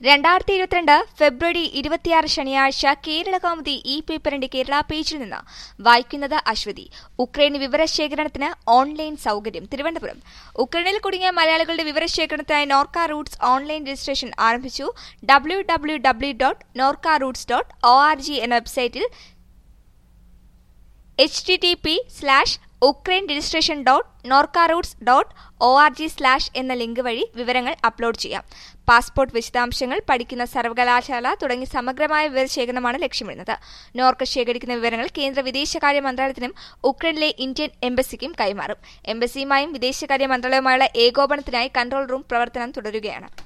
രണ്ടായിരത്തി ഇരുപത്തിരണ്ട് ഫെബ്രുവരി ഇരുപത്തിയാറ് ശനിയാഴ്ച കേരള കൗമുദി ഈ പേപ്പറിന്റെ കേരള പേജിൽ നിന്ന് വായിക്കുന്നത് അശ്വതി ഉക്രൈൻ വിവരശേഖരണത്തിന് ഓൺലൈൻ സൌകര്യം തിരുവനന്തപുരം ഉക്രൈനിൽ കുടുങ്ങിയ മലയാളികളുടെ വിവരശേഖരണത്തിനായി നോർക്ക റൂട്ട്സ് ഓൺലൈൻ രജിസ്ട്രേഷൻ ആരംഭിച്ചു W W W dot Norka roots dot O R G എന്ന വെബ്സൈറ്റിൽ H T T P slash Ukraine registration dot Norka roots dot O R G slash എന്ന ലിങ്ക് വഴി വിവരങ്ങൾ അപ്ലോഡ് ചെയ്യാം പാസ്പോർട്ട് വിശദാംശങ്ങൾ പഠിക്കുന്ന സർവകലാശാല തുടങ്ങി സമഗ്രമായ വിവരശേഖരണമാണ് ലക്ഷ്യമിടുന്നത് നോർക്ക ശേഖരിക്കുന്ന വിവരങ്ങൾ കേന്ദ്ര വിദേശകാര്യ മന്ത്രാലയത്തിനും ഉക്രൈനിലെ ഇന്ത്യൻ എംബസിക്കും കൈമാറും എംബസിയുമായും വിദേശകാര്യ മന്ത്രാലയവുമായുള്ള ഏകോപനത്തിനായി കൺട്രോൾ റൂം പ്രവർത്തനം തുടരുകയാണ്